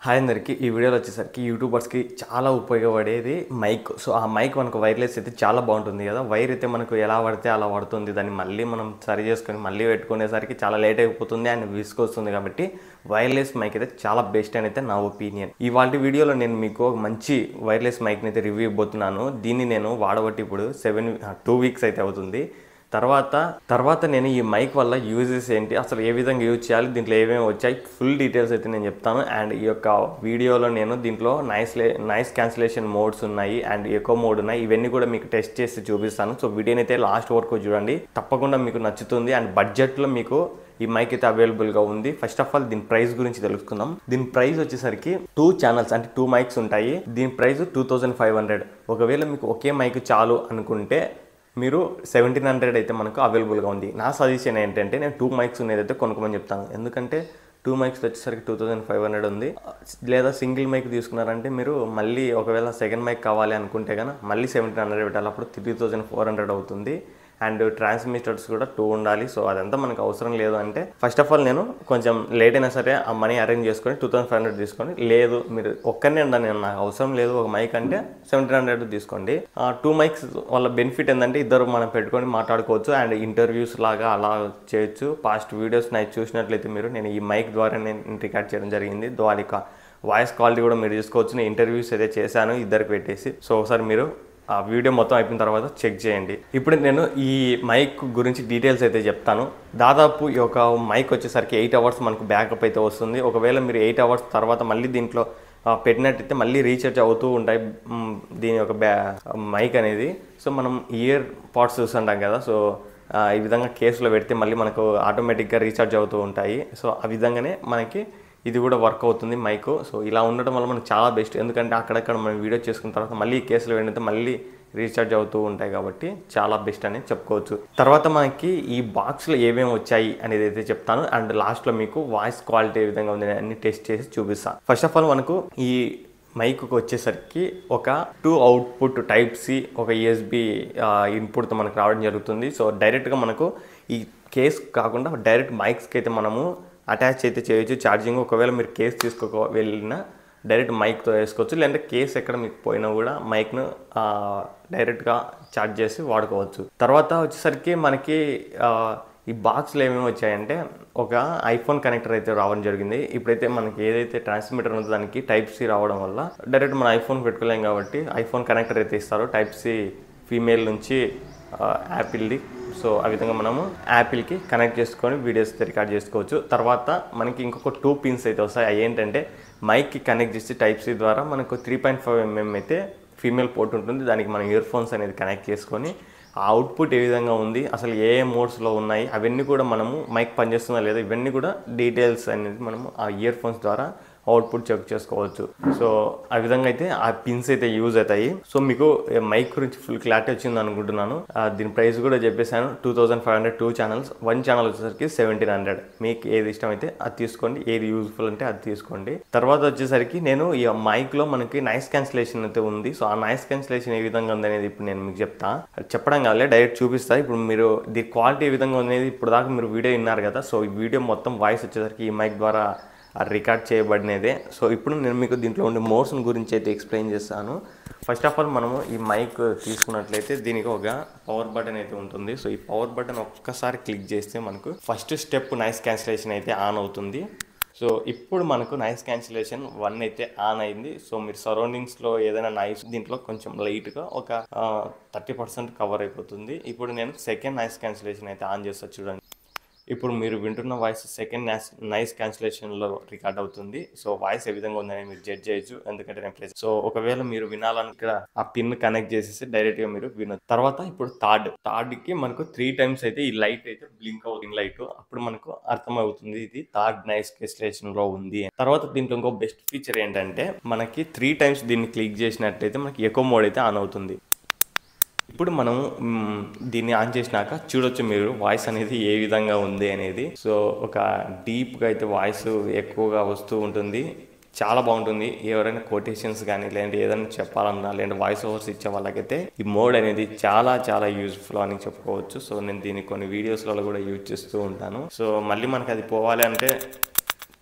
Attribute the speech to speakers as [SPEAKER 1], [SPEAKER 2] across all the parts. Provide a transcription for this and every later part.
[SPEAKER 1] Hi అందరికి ఈ వీడియోలో వచ్చేసరికి యూట్యూబర్స్కి చాలా ఉపయోగపడేది మైక్ సో ఆ మైక్ మనకు వైర్లెస్ అయితే చాలా బాగుంటుంది కదా వైర్ అయితే మనకు ఎలా పడితే అలా పడుతుంది దాన్ని మళ్ళీ మనం సరి చేసుకొని మళ్ళీ పెట్టుకునేసరికి చాలా లేట్ అయిపోతుంది అండ్ విసుకొస్తుంది కాబట్టి వైర్లెస్ మైక్ అయితే చాలా బెస్ట్ అని అయితే నా ఒపీనియన్ ఇవాళ వీడియోలో నేను మీకు ఒక మంచి వైర్లెస్ మైక్ని అయితే రివ్యూ ఇవ్వబోతున్నాను దీన్ని నేను వాడబట్టి ఇప్పుడు సెవెన్ టూ వీక్స్ అయితే అవుతుంది తర్వాత తర్వాత నేను ఈ మైక్ వల్ల యూజెస్ ఏంటి అసలు ఏ విధంగా యూజ్ చేయాలి దీంట్లో ఏమేమి వచ్చాయి ఫుల్ డీటెయిల్స్ అయితే నేను చెప్తాను అండ్ ఈ యొక్క వీడియోలో నేను దీంట్లో నైస్ నైస్ క్యాన్సిలేషన్ మోడ్స్ ఉన్నాయి అండ్ ఎకో మోడ్ ఉన్నాయి ఇవన్నీ కూడా మీకు టెస్ట్ చేసి చూపిస్తాను సో వీడియోని అయితే లాస్ట్ వరకు చూడండి తప్పకుండా మీకు నచ్చుతుంది అండ్ బడ్జెట్లో మీకు ఈ మైక్ అయితే అవైలబుల్గా ఉంది ఫస్ట్ ఆఫ్ ఆల్ దీని ప్రైస్ గురించి తెలుసుకుందాం దీని ప్రైస్ వచ్చేసరికి టూ ఛానల్స్ అంటే టూ మైక్స్ ఉంటాయి దీని price two thousand five hundred ఒకవేళ మీకు ఒకే మైక్ చాలు అనుకుంటే మీరు సెవెంటీన్ హండ్రెడ్ అయితే మనకు అవైలబుల్గా ఉంది నా సజెషన్ ఏంటంటే నేను టూ మైక్స్ ఉన్నదైతే కొనుక్కోమని చెప్తాను ఎందుకంటే టూ మైక్స్ వచ్చేసరికి టూ థౌజండ్ ఫైవ్ హండ్రెడ్ ఉంది లేదా సింగిల్ మైక్ తీసుకున్నారంటే మీరు మళ్ళీ ఒకవేళ సెకండ్ మైక్ కావాలి అనుకుంటే కనుక మళ్ళీ సెవెంటీన్ హండ్రెడ్ పెట్టాలి అప్పుడు త్రీ థౌజండ్ ఫోర్ హండ్రెడ్ అవుతుంది అండ్ ట్రాన్స్మిటర్స్ కూడా టూ ఉండాలి సో అదంతా మనకు అవసరం లేదు అంటే ఫస్ట్ ఆఫ్ ఆల్ నేను కొంచెం లేట్ అయినా సరే ఆ మనీ అరేంజ్ చేసుకొని టూ థౌసండ్ ఫైవ్ హండ్రెడ్ తీసుకొని లేదు మీరు ఒక్కనే ఉండాలి నేను నాకు అవసరం లేదు ఒక మైక్ అంటే సెవెంటీన్ హండ్రెడ్ తీసుకోండి ఆ టూ మైక్స్ వాళ్ళ బెనిఫిట్ ఏంటంటే ఇద్దరు మనం పెట్టుకొని మాట్లాడుకోవచ్చు అండ్ ఇంటర్వ్యూస్ లాగా అలా చేయొచ్చు పాస్ట్ వీడియోస్ నాకు చూసినట్లయితే మీరు నేను ఈ మైక్ ద్వారా నేను రికార్డ్ చేయడం జరిగింది ద్వారిక వాయిస్ క్వాలిటీ కూడా మీరు చూసుకోవచ్చు నేను ఇంటర్వ్యూస్ అయితే చేశాను ఇద్దరికి పెట్టేసి సో ఒకసారి మీరు ఆ వీడియో మొత్తం అయిపోయిన తర్వాత చెక్ చేయండి ఇప్పుడు నేను ఈ మైక్ గురించి డీటెయిల్స్ అయితే చెప్తాను దాదాపు ఈ యొక్క మైక్ వచ్చేసరికి ఎయిట్ అవర్స్ మనకు బ్యాకప్ అయితే వస్తుంది ఒకవేళ మీరు ఎయిట్ అవర్స్ తర్వాత మళ్ళీ దీంట్లో ఆ, పెట్టినట్టయితే మళ్ళీ రీఛార్జ్ అవుతూ ఉంటాయి మ్, దీని యొక్క బ్యా మైక్ అనేది సో మనం ఇయర్ పాడ్స్ చూస్తుంటాం కదా సో ఆ, ఈ విధంగా కేసులో పెడితే మళ్ళీ మనకు ఆటోమేటిక్గా రీఛార్జ్ అవుతూ ఉంటాయి సో ఆ విధంగానే మనకి ఇది కూడా వర్క్ అవుతుంది మైక్ సో ఇలా ఉండడం వల్ల మనకు చాలా బెస్ట్ ఎందుకంటే అక్కడక్కడ మనం వీడియో చేసుకున్న తర్వాత మళ్ళీ ఈ కేసులో వెండితే మళ్ళీ రీఛార్జ్ అవుతూ ఉంటాయి కాబట్టి చాలా బెస్ట్ అని చెప్పుకోవచ్చు తర్వాత మనకి ఈ బాక్స్లో ఏమేమి వచ్చాయి అనేది అయితే చెప్తాను అండ్ లాస్ట్లో మీకు వాయిస్ క్వాలిటీ ఏ విధంగా ఉంది అన్ని టెస్ట్ చేసి చూపిస్తాను ఫస్ట్ ఆఫ్ ఆల్ మనకు ఈ మైక్కి వచ్చేసరికి ఒక టూ అవుట్పుట్ టైప్ సి ఒక యూఎస్బి ఇన్పుట్తో మనకు రావడం జరుగుతుంది సో డైరెక్ట్గా మనకు ఈ కేస్ కాకుండా డైరెక్ట్ మైక్స్కి అయితే మనము అటాచ్ అయితే చేయొచ్చు ఛార్జింగ్ ఒకవేళ మీరు కేస్ తీసుకోక వెళ్ళినా డైరెక్ట్ మైక్తో వేసుకోవచ్చు లేదంటే కేస్ ఎక్కడ మీకు పోయినా కూడా మైక్ను డైరెక్ట్గా ఛార్జ్ చేసి వాడుకోవచ్చు తర్వాత వచ్చేసరికి మనకి ఆ, ఈ బాక్స్లో ఏమేమి వచ్చాయంటే ఒక ఐఫోన్ కనెక్టర్ అయితే రావడం జరిగింది ఇప్పుడైతే మనకి ఏదైతే ట్రాన్స్మిటర్ ఉందో దానికి టైప్ సి రావడం వల్ల డైరెక్ట్ మన ఐఫోన్ పెట్టుకోలేం కాబట్టి ఐఫోన్ కనెక్టర్ అయితే ఇస్తారు టైప్ సి ఫీమేల్ నుంచి ఆ, యాపిల్ది సో ఆ విధంగా మనము యాపిల్కి కనెక్ట్ చేసుకొని వీడియోస్ రికార్డ్ చేసుకోవచ్చు తర్వాత మనకి ఇంకొక టూ పిన్స్ అయితే వస్తాయి అవి ఏంటంటే మైక్కి కనెక్ట్ చేసి టైప్ సి ద్వారా మనకు త్రీ పాయింట్ ఫైవ్ ఎంఎం అయితే ఫీమేల్ పోర్ట్ ఉంటుంది దానికి మనం ఇయర్ ఫోన్స్ అనేది కనెక్ట్ చేసుకొని ఆ అవుట్పుట్ ఏ విధంగా ఉంది అసలు ఏ ఏ మోడ్స్లో ఉన్నాయి అవన్నీ కూడా మనము మైక్ పనిచేస్తుందా లేదా ఇవన్నీ కూడా డీటెయిల్స్ అనేది మనము ఆ ఇయర్ ఫోన్స్ ద్వారా అవుట్పుట్ చెక్ చేసుకోవచ్చు సో ఆ విధంగా అయితే ఆ పిన్స్ అయితే యూజ్ అవుతాయి సో మీకు మైక్ గురించి ఫుల్ క్లారిటీ వచ్చింది అనుకుంటున్నాను ఆ, దీని ప్రైస్ కూడా చెప్పేశాను two thousand five hundred two channels one channel వచ్చేసరికి సెవెంటీన్ హండ్రెడ్ మీకు ఏది ఇష్టం అయితే అది తీసుకోండి ఏది యూజ్ఫుల్ అంటే అది తీసుకోండి తర్వాత వచ్చేసరికి నేను ఈ మైక్లో మనకి నాయిస్ క్యాన్సిలేషన్ అయితే ఉంది సో ఆ నాయిస్ క్యాన్సిలేషన్ ఏ విధంగా ఉంది అనేది ఇప్పుడు నేను మీకు చెప్తా అది చెప్పడం కాదులే డైరెక్ట్ చూపిస్తా ఇప్పుడు మీరు దీని క్వాలిటీ ఏ విధంగా ఉంది అనేది ఇప్పుడు దాకా మీరు వీడియో విన్నారు కదా సో ఈ వీడియో మొత్తం వాయిస్ వచ్చేసరికి ఈ మైక్ ద్వారా రికార్డ్ చేయబడినదే సో ఇప్పుడు నేను మీకు దీంట్లో ఉండే మోడ్స్ గురించి అయితే ఎక్స్ప్లెయిన్ చేస్తాను ఫస్ట్ ఆఫ్ ఆల్ మనము ఈ మైక్ తీసుకున్నట్లయితే దీనికి ఒక పవర్ బటన్ అయితే ఉంటుంది సో ఈ పవర్ బటన్ ఒక్కసారి క్లిక్ చేస్తే మనకు ఫస్ట్ స్టెప్ నాయిస్ క్యాన్సిలేషన్ అయితే ఆన్ అవుతుంది సో ఇప్పుడు మనకు నాయిస్ క్యాన్సిలేషన్ వన్ అయితే ఆన్ అయింది సో మీరు సరౌండింగ్స్లో ఏదైనా నాయిస్ దీంట్లో కొంచెం లైట్గా ఒక థర్టీ పర్సెంట్ కవర్ అయిపోతుంది ఇప్పుడు నేను సెకండ్ నాయిస్ క్యాన్సిలేషన్ అయితే ఆన్ చేస్తా చూడండి ఇప్పుడు మీరు వింటున్న వాయిస్ సెకండ్ నైస్ క్యాన్సిలేషన్లో రికార్డ్ అవుతుంది సో వాయిస్ ఏ విధంగా ఉందని మీరు జడ్జ్ చేయొచ్చు ఎందుకంటే నేను ప్లేస్ సో ఒకవేళ మీరు వినాలని ఇక్కడ ఆ పిన్ కనెక్ట్ చేసేసి డైరెక్ట్ గా మీరు వినొచ్చు తర్వాత ఇప్పుడు థర్డ్ థర్డ్ కి మనకు త్రీ టైమ్స్ అయితే ఈ లైట్ అయితే బ్లింక్ అవుతుంది లైట్ అప్పుడు మనకు అర్థమవుతుంది ఇది థర్డ్ నైస్ క్యాన్సిలేషన్ లో ఉంది అని. తర్వాత దీంట్లో ఇంకో బెస్ట్ ఫీచర్ ఏంటంటే మనకి త్రీ టైమ్స్ దీన్ని క్లిక్ చేసినట్టయితే మనకి ఎకో మోడ్ అయితే ఆన్ అవుతుంది ఇప్పుడు మనం మ్, దీన్ని ఆన్ చేసినాక చూడొచ్చు మీరు వాయిస్ అనేది ఏ విధంగా ఉంది అనేది సో ఒక డీప్గా అయితే వాయిస్ ఎక్కువగా వస్తూ ఉంటుంది చాలా బాగుంటుంది ఎవరైనా కొటేషన్స్ కానీ లేదంటే ఏదైనా చెప్పాలన్నా లేదంటే వాయిస్ ఓవర్స్ ఇచ్చే వాళ్ళకైతే ఈ మోడ్ అనేది చాలా చాలా యూజ్ఫుల్ అని చెప్పుకోవచ్చు సో నేను దీన్ని కొన్ని వీడియోస్లలో కూడా యూజ్ చేస్తూ ఉంటాను సో మళ్ళీ మనకి అది పోవాలి అంటే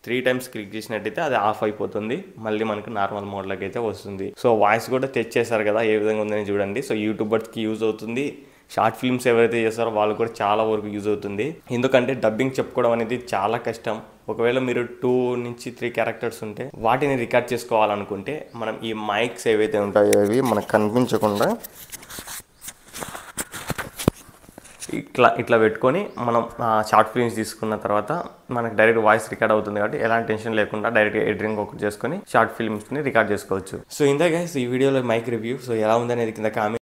[SPEAKER 1] త్రీ టైమ్స్ క్లిక్ చేసినట్టయితే అది ఆఫ్ అయిపోతుంది మళ్ళీ మనకు నార్మల్ మోడ్లోకి అయితే వస్తుంది సో వాయిస్ కూడా తెచ్చేసారు కదా ఏ విధంగా ఉందని చూడండి సో యూట్యూబర్స్కి యూజ్ అవుతుంది షార్ట్ ఫిల్మ్స్ ఎవరైతే చేస్తారో వాళ్ళు కూడా చాలా వరకు యూజ్ అవుతుంది ఎందుకంటే డబ్బింగ్ చెప్పుకోవడం అనేది చాలా కష్టం ఒకవేళ మీరు టూ నుంచి త్రీ క్యారెక్టర్స్ ఉంటే వాటిని రికార్డ్ చేసుకోవాలనుకుంటే మనం ఈ మైక్స్ ఏవైతే ఉంటాయో అవి మనకు కనిపించకుండా ఇట్లా ఇట్లా పెట్టుకొని మనం షార్ట్ ఫిల్మ్స్ తీసుకున్న తర్వాత మనకి డైరెక్ట్ వాయిస్ రికార్డ్ అవుతుంది కాబట్టి ఎలాంటి టెన్షన్ లేకుండా డైరెక్ట్ ఎడిటింగ్ ఒకటి చేసుకొని షార్ట్ ఫిల్మ్స్ని రికార్డ్ చేసుకోవచ్చు సో ఇందా గైస్ ఈ వీడియోలో మైక్ రివ్యూ సో ఎలా ఉందనేది కింద కామెంట్